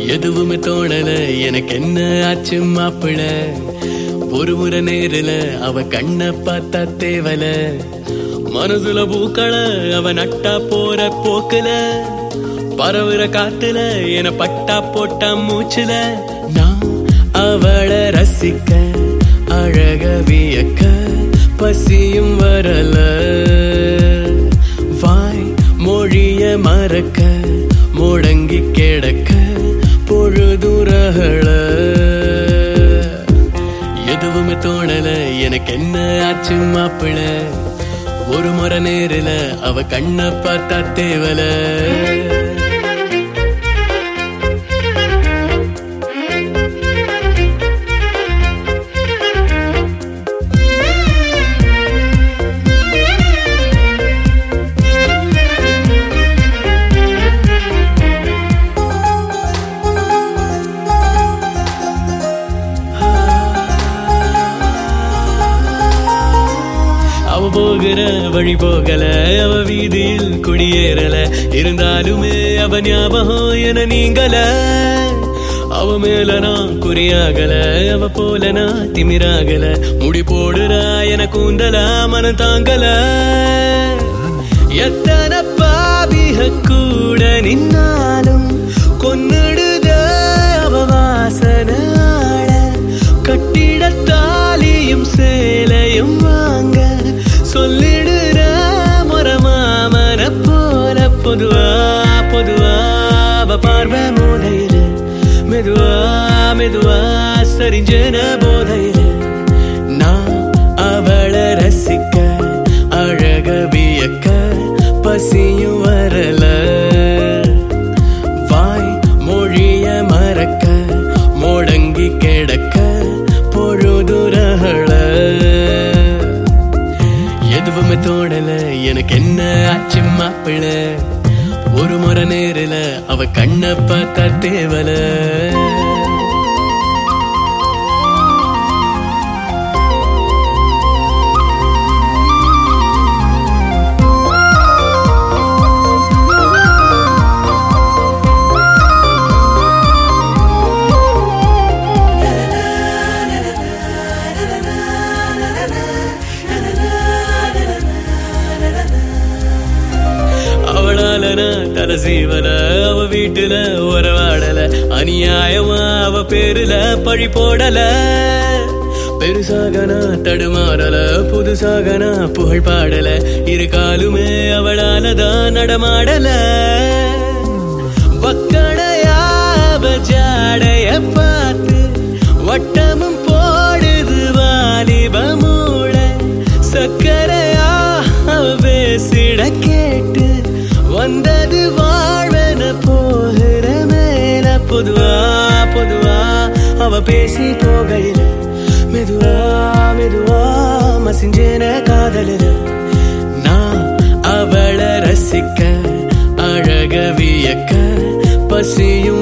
எதுவுமே தோணல எனக்கு என்ன ஆச்சு மாப்பிள ஒரு முறை நேரில அவ கண்ண பார்த்தா தேவல மனசுல பூக்கள அவ நட்டா போற போக்குல பரவுற காத்துல என பட்டா போட்டா மூச்சுல நான் அவளை ரசிக்க அழக வியக்க பசியும் வரல வாய் மொழிய மறக்க முடங்கி கிடக்க பொழுதுரகள எதுவுமே தோணல எனக்கு என்ன ஆச்சு மாப்பிள ஒரு முறை நேரில அவ கண்ண பார்த்தா தேவல அவ போகிற வழி போகல அவ வீதியில் குடியேறல இருந்தாலுமே அவ ஞாபகம் என நீங்கல அவ மேல நான் குறியாகல அவ போல நான் திமிராகல முடி போடுறா என கூந்தலா மனம் தாங்கல எத்தனை பாவிக கூட நின்னாலும் கொன்னுடுத அவ வாசனாட கட்டிட தாலியும் சேலையும் வாங்க சொல்லிடுற மரமாமன போல பொதுவா பொதுவா அவ பார்வை மூலையில மெதுவா மெதுவா சரிஞ்சன போதையில நான் அவளை ரசிக்க அழக வியக்க பசியும் வரல வாய் மொழிய மறக்க முடங்கி கிடக்க பொழுதுரகள எதுவுமே தோணல எனக்கு என்ன ஆச்சு மாப்பிள ஒரு முறை நேரில அவ கண்ண பார்த்தா தேவல அவளால நான் தலை சீவல அவ வீட்டுல உறவாடல அநியாயமா அவ பேருல பழி போடல பெருசாக நான் தடுமாறல புதுசாக நான் புகழ் பாடல இரு காலுமே அவளால தான் நடமாடல வக்கடையாவ ஜாடைய பார்த்து வட்டமும் போடுது வாலிப மூள சக்கரையா அவ பேசிட கேட்டு வந்தது வாழ்வன போகிற மேல பொதுவா பொதுவா அவ பேசி போகையில மெதுவா மெதுவா மசிஞ்சேன காதலில நான் அவளை ரசிக்க அழக வியக்க பசியும்